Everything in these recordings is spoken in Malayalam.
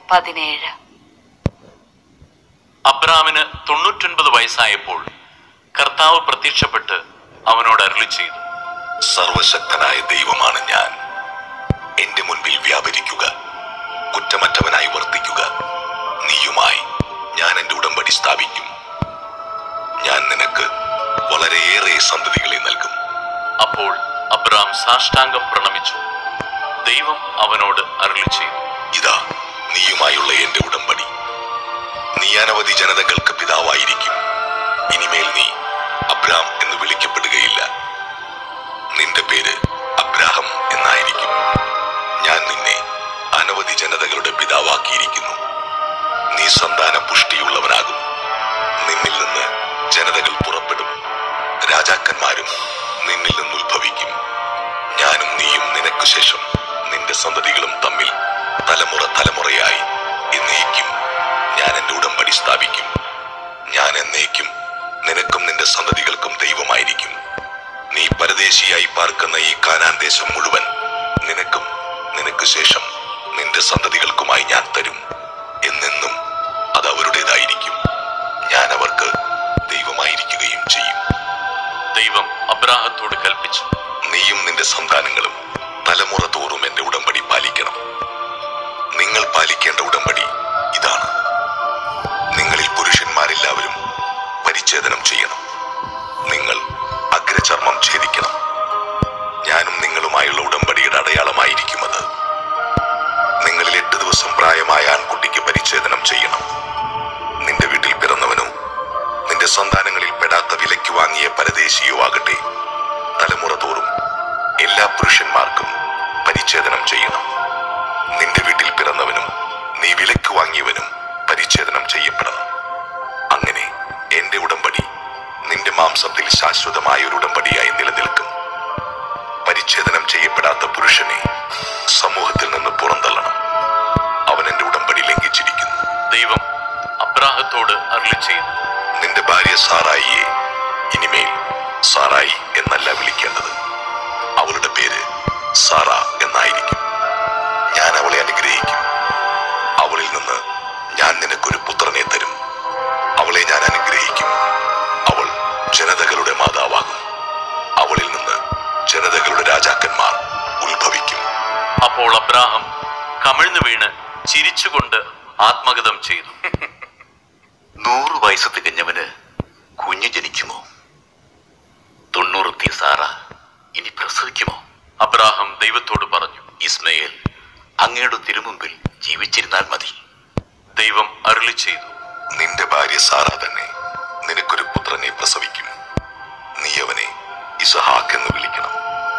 പതിനേഴ് അബ്രാമിന് തൊണ്ണൂറ്റൊൻപത് വയസ്സായപ്പോൾ കർത്താവ് പ്രത്യക്ഷപ്പെട്ട് അവനോട് അരുളി ചെയ്തു സർവശക്തനായ ദൈവമാണ് ഞാൻ എന്റെ മുൻപിൽ വ്യാപരിക്കുക കുറ്റമറ്റവനായി വർത്തിക്കുക നീയുമായി ഞാൻ എന്റെ ഉടമ്പടി സ്ഥാപിക്കും ഞാൻ നിനക്ക് വളരെയേറെ സന്തതികളെ നൽകും അപ്പോൾ അബ്രാം സാഷ്ടാംഗം പ്രണമിച്ചു ദൈവം അവനോട് അരുളി ചെയ്തു ഇതാ നീയുമായുള്ള എന്റെ ഉടമ്പടി നീ അനവധി ജനതകൾക്ക് പിതാവായിരിക്കും ഇനിമേൽ നീ അബ്രാം എന്ന് വിളിക്കപ്പെടുകയില്ല നിന്റെ പേര് അബ്രാഹം എന്നായിരിക്കും ഞാൻ നിന്നെ അനവധി ജനതകളുടെ പിതാവാക്കിയിരിക്കുന്നു നീ സന്താന പുഷ്ടിയുള്ളവനാകും നിന്നിൽ നിന്ന് ജനതകൾ പുറപ്പെടും രാജാക്കന്മാരും നിന്നിൽ നിന്ന് ഉത്ഭവിക്കും ഞാനും നീയും നിനക്കു ശേഷം നിന്റെ സന്തതികളും തമ്മിൽ തലമുറ തലമുറയായി എന്നേക്കും ഞാൻ എന്റെ ഉടമ്പടി സ്ഥാപിക്കും ഞാൻ എന്നേക്കും നിനക്കും നിന്റെ സന്തതികൾക്കും ദൈവമായിരിക്കും നീ പരദേശിയായി പാർക്കുന്ന ഈ കാനാൻ ദേശം മുഴുവൻ നിനക്കും നിനക്ക് ശേഷം നിന്റെ സന്തതികൾക്കുമായി ഞാൻ തരും എന്നെന്നും അത് അവരുടേതായിരിക്കും ഞാൻ അവർക്ക് ദൈവമായിരിക്കുകയും ചെയ്യും ദൈവം അബ്രാഹത്തോട് കൽപ്പിച്ചു നീയും നിന്റെ സന്താനങ്ങളും തലമുറ തോറും എന്റെ ഉടമ്പടി പാലിക്കണം നിങ്ങൾ പാലിക്കേണ്ട ഉടമ്പടി ഇതാണ് നിങ്ങളിൽ പുരുഷന്മാരെല്ലാവരും പരിച്ഛേദനം ചെയ്യണം നിങ്ങൾ അഗ്രചർമ്മം ഛേദിക്കണം ഞാനും നിങ്ങളുമായുള്ള ഉടമ്പടിയുടെ അടയാളമായിരിക്കും അത് നിങ്ങളിൽ എട്ട് ദിവസം പ്രായമായ ആൺകുട്ടിക്ക് പരിച്ഛേദനം ചെയ്യണം നിന്റെ വീട്ടിൽ പിറന്നവനോ നിന്റെ സന്താനങ്ങളിൽ പെടാത്ത വിലയ്ക്ക് വാങ്ങിയ പരദേശിയോ ആകട്ടെ തലമുറ തോറും എല്ലാ പുരുഷന്മാർക്കും പരിച്ഛേദനം ചെയ്യണം നിന്റെ വീട്ടിൽ പിറന്നവനും നീ വിലക്ക് വാങ്ങിയവനും പരിച്ഛേദനം ചെയ്യപ്പെടണം അങ്ങനെ എന്റെ ഉടമ്പടി നിന്റെ മാംസത്തിൽ ശാശ്വതമായ ഒരു ഉടമ്പടിയായി നിലനിൽക്കും പരിച്ഛേദനം ചെയ്യപ്പെടാത്ത പുരുഷനെ സമൂഹത്തിൽ നിന്ന് പുറന്തള്ളണം അവൻ എന്റെ ഉടമ്പടി ലംഘിച്ചിരിക്കുന്നു ദൈവം അബ്രാഹത്തോട് അരുളി ചെയ്തു നിന്റെ ഭാര്യ സാറായിയെ ഇനിമേൽ സാറായി എന്നല്ല വിളിക്കേണ്ടത് അവളുടെ പേര് സാറ എന്നായിരിക്കും ഞാൻ അവളെ അനുഗ്രഹിക്കും അവളിൽ നിന്ന് ഞാൻ നിനക്കൊരു പുത്രനെ തരും അവളെ ഞാൻ അനുഗ്രഹിക്കും അവൾ ജനതകളുടെ മാതാവാകും അവളിൽ നിന്ന് ജനതകളുടെ രാജാക്കന്മാർ ഉത്ഭവിക്കും അപ്പോൾ അബ്രാഹം കമിഴ്ന്നു വീണ് ചിരിച്ചുകൊണ്ട് ആത്മഗതം ചെയ്തു നൂറ് വയസ്സ് തികഞ്ഞവന് കുഞ്ഞ് ജനിക്കുമോ തൊണ്ണൂറെത്തിയ സാറ ഇനി പ്രസവിക്കുമോ അബ്രാഹം ദൈവത്തോട് പറഞ്ഞു ഇസ്മയേൽ അങ്ങയുടെ തിരുമുമ്പിൽ ജീവിച്ചിരുന്നാൽ മതി ദൈവം അരുളി ചെയ്തു നിന്റെ ഭാര്യ സാറ തന്നെ നിനക്കൊരു പുത്രനെ പ്രസവിക്കും നീ അവനെ ഇസഹാക്ക് എന്ന് വിളിക്കണം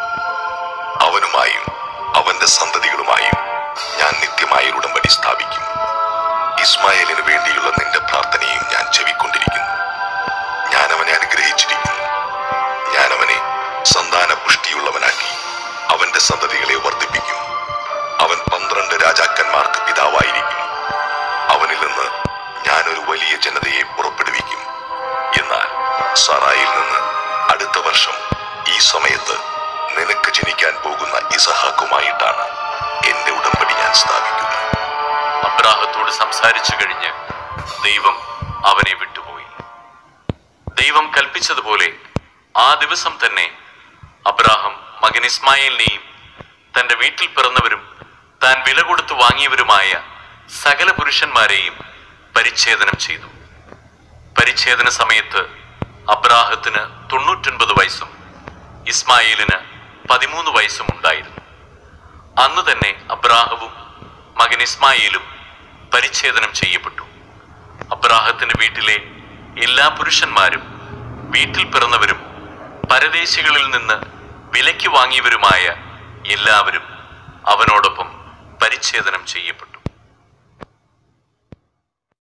അവനുമായും അവന്റെ സന്തതികളുമായും ഞാൻ നിത്യമായ ഒരു ഉടമ്പടി സ്ഥാപിക്കും ഇസ്മായേലിന് വേണ്ടിയുള്ള നിന്റെ പ്രാർത്ഥനയും ഞാൻ ചെവിക്കൊണ്ടിരിക്കുന്നു ഞാൻ അവനെ അനുഗ്രഹിച്ചിരിക്കുന്നു ഞാൻ അവനെ സന്താന പുഷ്ടിയുള്ളവനാക്കി അവന്റെ സന്തതികളെ വർദ്ധിപ്പിക്കും അവൻ പന്ത്രണ്ട് രാജാക്കന്മാർക്ക് പിതാവായിരിക്കും അവനിൽ നിന്ന് ഞാനൊരു വലിയ ജനതയെ പുറപ്പെടുവിക്കും എന്നാൽ സറായിൽ നിന്ന് അടുത്ത വർഷം ഈ സമയത്ത് നിനക്ക് ജനിക്കാൻ പോകുന്ന ഇസഹാക്കുമായിട്ടാണ് എന്റെ ഉടമ്പടി ഞാൻ സ്ഥാപിക്കുക അബ്രാഹത്തോട് സംസാരിച്ചു കഴിഞ്ഞ് ദൈവം അവനെ വിട്ടുപോയി ദൈവം കൽപ്പിച്ചതുപോലെ ആ ദിവസം തന്നെ അബ്രാഹം മകൻ ഇസ്മായേലിനെയും തന്റെ വീട്ടിൽ പിറന്നവരും താൻ വില കൊടുത്തു വാങ്ങിയവരുമായ സകല പുരുഷന്മാരെയും പരിച്ഛേദനം ചെയ്തു പരിച്ഛേദന സമയത്ത് അബ്രാഹത്തിന് തൊണ്ണൂറ്റൊൻപത് വയസ്സും ഇസ്മായേലിന് പതിമൂന്ന് വയസ്സും ഉണ്ടായിരുന്നു അന്ന് തന്നെ അബ്രാഹവും മകൻ ഇസ്മായേലും പരിച്ഛേദനം ചെയ്യപ്പെട്ടു അബ്രാഹത്തിന്റെ വീട്ടിലെ എല്ലാ പുരുഷന്മാരും വീട്ടിൽ പിറന്നവരും പരദേശികളിൽ നിന്ന് വിലയ്ക്ക് വാങ്ങിയവരുമായ എല്ലാവരും അവനോടൊപ്പം പരിച്ഛേദനം ചെയ്യപ്പെട്ടു